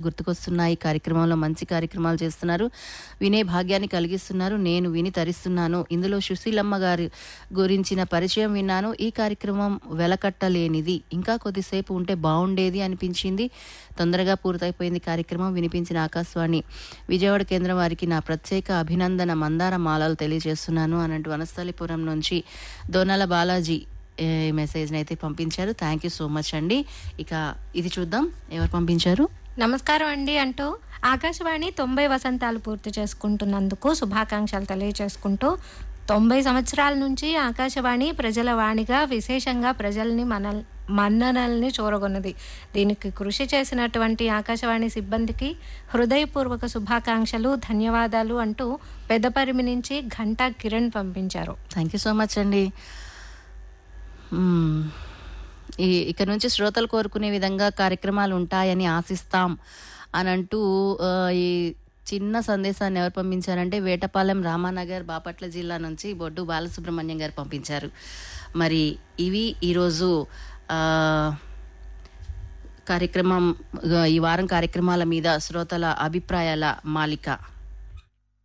గుర్తుకొస్తున్నాయి కార్యక్రమంలో మంచి కార్యక్రమాలు చేస్తున్నారు వినే భాగ్యాన్ని కలిగిస్తున్నారు నేను విని తరిస్తున్నాను ఇందులో సుశీలమ్మ గారి గురించిన పరిచయం విన్నాను ఈ కార్యక్రమం వెలకట్టలేనిది ఇంకా కొద్దిసేపు ఉంటే బాగుండేది అనిపించింది తొందరగా పూర్తయిపోయింది కార్యక్రమం వినిపించిన ఆకాశవాణి విజయవాడ కేంద్రం వారికి నా ప్రత్యేక అభినందన మందార మాలలు తెలియజేస్తున్నాను అన్నట్టు వనస్థలిపురం నుంచి దోనాల బాలాజీ ఏ, మెసేజ్ని అయితే పంపించారు థ్యాంక్ యూ సో మచ్ అండి ఇక ఇది చూద్దాం ఎవరు పంపించారు నమస్కారం అండి అంటూ ఆకాశవాణి తొంభై వసంతాలు పూర్తి చేసుకుంటున్నందుకు శుభాకాంక్షలు తెలియజేసుకుంటూ తొంభై సంవత్సరాల నుంచి ఆకాశవాణి ప్రజల వాణిగా విశేషంగా ప్రజల్ని మన మన్ననల్ని చూరగొన్నది దీనికి కృషి చేసినటువంటి ఆకాశవాణి సిబ్బందికి హృదయపూర్వక శుభాకాంక్షలు ధన్యవాదాలు అంటూ పెద్దపరిమి నుంచి ఘంటా కిరణ్ పంపించారు థ్యాంక్ యూ సో మచ్ అండి మ్మ్. ఈ ఇక నుంచి శ్రోతలు కోరుకునే విధంగా కార్యక్రమాలు ఉంటాయని ఆశిస్తాం అని అంటూ ఆ, ఈ చిన్న సందేశాన్ని ఎవరు పంపించారంటే వేటపాలెం రామానగర్ బాపట్ల జిల్లా నుంచి బొడ్డు బాలసుబ్రహ్మణ్యం గారు పంపించారు మరి ఇవి ఈరోజు ఆ, కార్యక్రమం ఈ వారం కార్యక్రమాల మీద శ్రోతల అభిప్రాయాల మాలిక